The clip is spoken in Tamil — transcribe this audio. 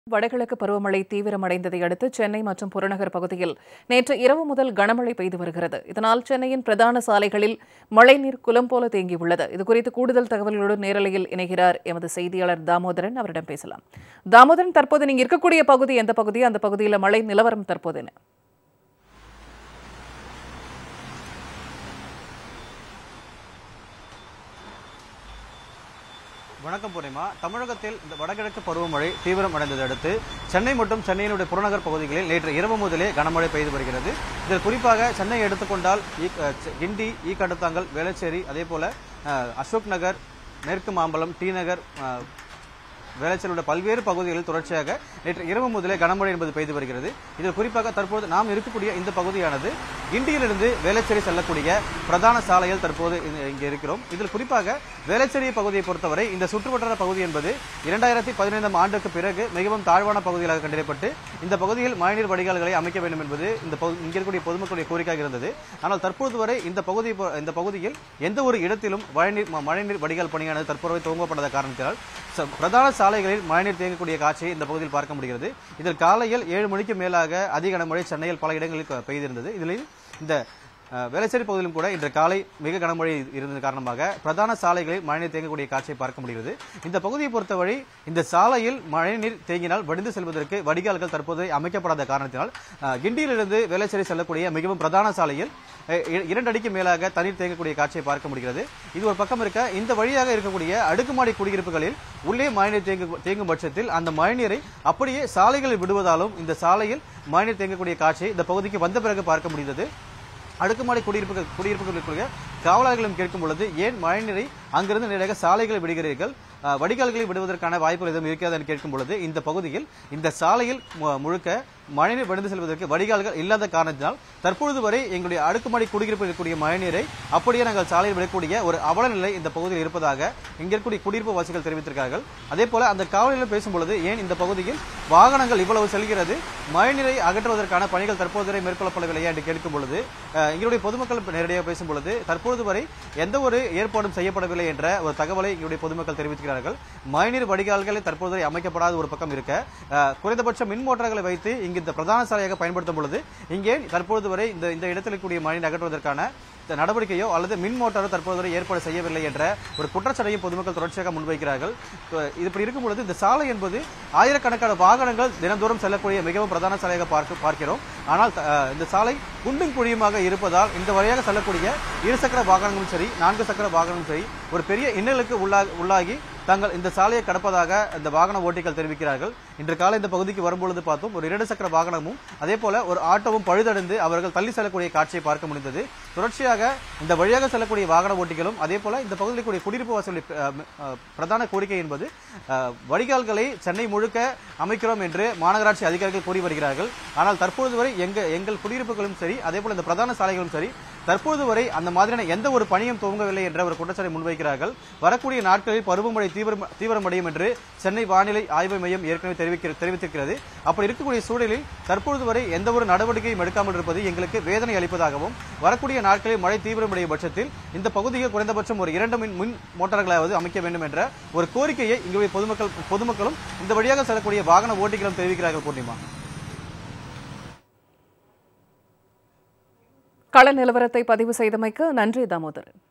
வடகிழக்கு பருவமழை தீவிரமடைந்ததை அடுத்து சென்னை மற்றும் புறநகர் பகுதியில் நேற்று இரவு முதல் கனமழை பெய்து வருகிறது இதனால் சென்னையின் பிரதான சாலைகளில் மழைநீர் குலம் போல தேங்கியுள்ளது இதுகுறித்து கூடுதல் தகவல்களுடன் நேரலையில் இணைகிறார் எமது செய்தியாளர் தாமோதரன் அவரிடம் பேசலாம் தாமோதரன் தற்போது நீங்க இருக்கக்கூடிய பகுதி எந்த பகுதி அந்த பகுதியில் மழை நிலவரம் தற்போது என்ன வணக்கம் பூர்ணிமா தமிழகத்தில் இந்த வடகிழக்கு பருவமழை தீவிரம் அடைந்ததை அடுத்து சென்னை மற்றும் சென்னையினுடைய புறநகர் பகுதிகளில் நேற்று இரவு முதலே கனமழை பெய்து வருகிறது இதில் குறிப்பாக சென்னை எடுத்துக்கொண்டால் ஈ- அஹ், செ- கிண்டி ஈக்கடுத்தாங்கல் வேளச்சேரி அதே போல அஹ், அசோக் நகர் மேற்கு மாம்பலம் டி நகர் அஹ், வேளச்சேரி உள்ள பல்வேறு பகுதிகளில் தொடர்ச்சியாக நேற்று இரவு முதலே கனமழை என்பது பெய்து வருகிறது இதில் குறிப்பாக தற்போது நாம் இருக்கக்கூடிய இந்த பகுதியானது கிண்டியிலிருந்து வேளச்சேரி செல்லக்கூடிய பிரதான சாலையில் தற்போது இங்க- இங்கே இருக்கிறோம் இதில் குறிப்பாக வேளச்சேரி பகுதியை பொறுத்தவரை இந்த சுற்றுவட்டார பகுதி என்பது இரண்டாயிரத்தி பதினைந்தாம் ஆண்டுக்கு பிறகு மிகவும் தாழ்வான பகுதிகளாக கண்டறியப்பட்டு இந்த பகுதியில் மழைநீர் வடிகால்களை அமைக்க வேண்டும் என்பது இந்த பகு- இங்கே இருக்கக்கூடிய பொதுமக்களுடைய கோரிக்கையாக இருந்தது ஆனால் தற்போது வரை இந்த பகுதி பொ- இந்த பகுதியில் எந்த ஒரு இடத்திலும் மழைநீர் ம- மழைநீர் வடிகால் பணியானது தற்போது துவங்கப்படாத காரணத்தினால் ச- பிரதான சாலைகளில் மழைநீர் தேங்கக்கூடிய காட்சியை இந்த பகுதியில் பார்க்க முடிகிறது இதில் காலையில் ஏழு மணிக்கு மேலாக அதிக கனமழை சென்னையில் பல இடங்களில் க- பெய்திருந்தது இதில் இந்த அஹ், வேளச்சேரி பகுதியிலும் கூட இன்று காலை மிக கனமழை இருந்தது காரணமாக பிரதான சாலைகளில் மழைநீர் தேங்கக்கூடிய காட்சியை பார்க்க முடிகிறது இந்த பகுதியை பொறுத்தவரை இந்த சாலையில் மழைநீர் தேங்கினால் வடிந்து செல்வதற்கு வடிகால்கள் தற்போது அமைக்கப்படாத காரணத்தினால் அஹ், கிண்டியிலிருந்து வேளச்சேரி செல்லக்கூடிய மிகவும் பிரதான சாலையில் அஹ், இ- இரண்டு அடிக்கு மேலாக தண்ணீர் தேங்கக்கூடிய காட்சியை பார்க்க முடிகிறது இது ஒரு பக்கம் இருக்க இந்த வழியாக இருக்கக்கூடிய அடுக்குமாடி குடியிருப்புகளில் உள்ளே மழைநீர் தேங்கு தேங்கும் பட்சத்தில் அந்த மழைநீரை அப்படியே சாலைகளில் விடுவதாலும் இந்த சாலையில் மழைநீர் தேங்கக்கூடிய காட்சியை இந்த பகுதிக்கு வந்த பிறகு பார்க்க முடிந்தது அடுக்குமாடி குடியிருப்புகள் குடியிருப்புகளுக்குள்ள காவலர்களும் கேட்கும் பொழுது ஏன் மழைநீரை அங்கிருந்து நேராக சாலைகளை விடுகிறீர்கள் அஹ், வடிகால்களை விடுவதற்கான வாய்ப்புகள் எதுவும் இருக்கிறதா என்று கேட்கும் பொழுது இந்த பகுதியில் இந்த சாலையில் மு- முழுக்க மழைநீர் வடிந்து செல்வதற்கு வடிகால்கள் இல்லாத காரணத்தினால் தற்பொழுது வரை எங்களுடைய அடுக்குமாடி குடியிருப்பில் இருக்கக்கூடிய மழைநீரை அப்படியே நாங்கள் சாலையில் விடக்கூடிய ஒரு அவல நிலை இந்த பகுதியில் இருப்பதாக இங்க இருக்கக்கூடிய குடியிருப்பு வாசிகள் தெரிவித்திருக்கார்கள் அதே போல அந்த காவலர்கள் பேசும்பொழுது ஏன் இந்த பகுதியில் வாகனங்கள் இவ்வளவு செல்கிறது மழைநீரை அகற்றுவதற்கான பணிகள் தற்போது வரை மேற்கொள்ளப்படவில்லையா என்று கேட்கும் பொழுது அஹ், எங்களுடைய பொதுமக்கள் நேரடியாக பேசும் பொழுது தற்போது வரை எந்த ஒரு ஏற்பாடும் செய்யப்படவில்லை என்ற ஒரு தகவலை எங்களுடைய பொதுமக்கள் தெரிவிக்கிறார்கள் மழைநீர் வடிகால்களை தற்போது வரை அமைக்கப்படாத ஒரு பக்கம் இருக்க அஹ், குறைந்தபட்ச மின் மோட்டார்களை வைத்து இங்கு இந்த பிரதான சாலையாக பயன்படுத்தும் பொழுது இங்கே தற்போது வரை இந்த இந்த இடத்தில் இருக்கக்கூடிய மழைநீர் அகற்றுவதற்கான இந்த நடவடிக்கையோ அல்லது மின் மோட்டாரோ தற்போது வரை ஏற்பாடு செய்யவில்லை என்ற ஒரு குற்றச்சாட்டையும் பொதுமக்கள் தொடர்ச்சியாக முன்வைக்கிறார்கள் இப்ப இது இப்படி இருக்கும் பொழுது இந்த சாலை என்பது ஆயிரக்கணக்கான வாகனங்கள் தினந்தோறும் செல்லக்கூடிய மிகவும் பிரதான சாலையாக பார்க்க பார்க்கிறோம் ஆனால் த- அஹ், இந்த சாலை குண்டும் குழியுமாக இருப்பதால் இந்த வழியாக செல்லக்கூடிய இருசக்கர வாகனங்களும் சரி நான்கு சக்கர வாகனங்களும் சரி ஒரு பெரிய இன்னலுக்கு உள்ளா- உள்ளாகி தாங்கள் இந்த சாலையை கடப்பதாக இந்த வாகன ஓட்டிகள் தெரிவிக்கிறார்கள் இன்று காலை இந்த பகுதிக்கு வரும்பொழுது பார்த்தோம் ஒரு இரண்டு சக்கர வாகனமும் அதே போல ஒரு ஆட்டோவும் பழுதடைந்து அவர்கள் தள்ளி செல்லக்கூடிய காட்சியை பார்க்க முடிந்தது தொடர்ச்சியாக இந்த வழியாக செல்லக்கூடிய வாகன ஓட்டிகளும் அதே போல இந்த பகுதியில் கூடிய குடியிருப்பு வாசலுடைய அஹ், அஹ், பிரதான கோரிக்கை என்பது அஹ், வடிகால்களை சென்னை முழுக்க அமைக்கிறோம் என்று மாநகராட்சி அதிகாரிகள் கூறி வருகிறார்கள் ஆனால் தற்பொழுது வரை எங்க எங்கள் குடியிருப்புகளும் சரி அதே போல இந்த பிரதான சாலைகளும் சரி தற்போது வரை அந்த மாதிரியான எந்த ஒரு பணியும் துவங்கவில்லை என்ற ஒரு குற்றச்சாட்டை முன்வைக்கிறார்கள் வரக்கூடிய நாட்களில் பருவமழை தீவிரம் தீவிரமடையும் என்று சென்னை வானிலை ஆய்வு மையம் ஏற்கனவே தெரிவிக்க தெரிவித்திருக்கிறது அப்படி இருக்கக்கூடிய சூழலில் தற்பொழுது வரை எந்த ஒரு நடவடிக்கையும் எடுக்காமல் இருப்பது எங்களுக்கு வேதனை அளிப்பதாகவும் வரக்கூடிய நாட்களில் மழை தீவிரமடையும் பட்சத்தில் இந்த பகுதியில் குறைந்தபட்சம் ஒரு இரண்டு மின் மின் மோட்டார்களாவது அமைக்க வேண்டும் என்ற ஒரு கோரிக்கையை இங்குள்ள பொதுமக்கள் பொதுமக்களும் இந்த வழியாக செல்லக்கூடிய வாகன ஓட்டிகளும் தெரிவிக்கிறார்கள் பூர்ணிமா கள நிலவரத்தை பதிவு செய்தமைக்கு நன்றி தாமோதரன்